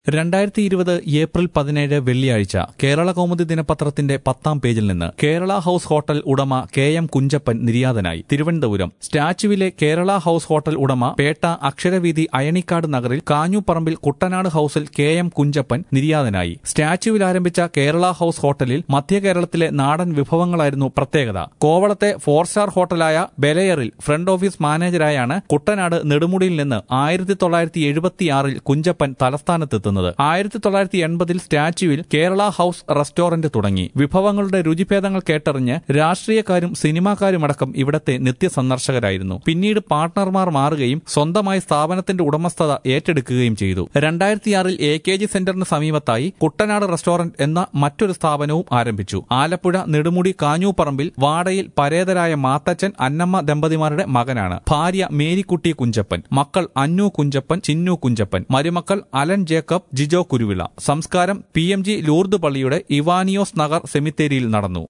രണ്ടായിരത്തി ഇരുപത് ഏപ്രിൽ പതിനേഴ് വെള്ളിയാഴ്ച കേരള കൗമുദി ദിനപത്രത്തിന്റെ പത്താം പേജിൽ നിന്ന് കേരള ഹൌസ് ഹോട്ടൽ ഉടമ കെ എം കുഞ്ചപ്പൻ നിര്യാതനായി തിരുവനന്തപുരം സ്റ്റാച്യുവിലെ കേരള ഹൌസ് ഹോട്ടൽ ഉടമ പേട്ട അക്ഷരവീതി അയണിക്കാട് നഗറിൽ കാഞ്ഞുപറമ്പിൽ കുട്ടനാട് ഹൌസിൽ കെ എം കുഞ്ചപ്പൻ നിര്യാതനായി സ്റ്റാച്യുവിൽ ആരംഭിച്ച കേരള ഹൌസ് ഹോട്ടലിൽ മധ്യ കേരളത്തിലെ നാടൻ വിഭവങ്ങളായിരുന്നു പ്രത്യേകത കോവളത്തെ ഫോർ സ്റ്റാർ ഹോട്ടലായ ബെലയറിൽ ഫ്രണ്ട് ഓഫീസ് മാനേജരായാണ് കുട്ടനാട് നെടുമുടിയിൽ നിന്ന് ആയിരത്തി തൊള്ളായിരത്തി എഴുപത്തിയാറിൽ കുഞ്ചപ്പൻ തലസ്ഥാനത്തെത്തുന്നത് ആയിരത്തി തൊള്ളായിരത്തി എൺപതിൽ സ്റ്റാച്യുവിൽ കേരള ഹൌസ് റെസ്റ്റോറന്റ് തുടങ്ങി വിഭവങ്ങളുടെ രുചിഭേദങ്ങൾ കേട്ടറിഞ്ഞ് രാഷ്ട്രീയക്കാരും സിനിമാക്കാരുമടക്കം ഇവിടത്തെ നിത്യ സന്ദർശകരായിരുന്നു പിന്നീട് പാർട്ണർമാർ മാറുകയും സ്വന്തമായി സ്ഥാപനത്തിന്റെ ഉടമസ്ഥത ഏറ്റെടുക്കുകയും ചെയ്തു രണ്ടായിരത്തിയാറിൽ എ കെ ജി സെന്ററിന് സമീപത്തായി കുട്ടനാട് റെസ്റ്റോറന്റ് എന്ന മറ്റൊരു സ്ഥാപനവും ആരംഭിച്ചു ആലപ്പുഴ നെടുമുടി കാഞ്ഞൂപ്പറമ്പിൽ വാടയിൽ പരേതരായ മാത്തച്ഛൻ അന്നമ്മ ദമ്പതിമാരുടെ മകനാണ് ഭാര്യ മേരിക്കുട്ടി കുഞ്ചപ്പൻ മക്കൾ അന്നു കുഞ്ചപ്പൻ ചിന്നു കുഞ്ചപ്പൻ മരുമക്കൾ അലൻ ജേക്കബ് ജിജോ കുരുവിള സംസ്കാരം പി എം ജി ലൂർദ് പള്ളിയുടെ ഇവാനിയോസ് നഗർ സെമിത്തേരിയിൽ നടന്നു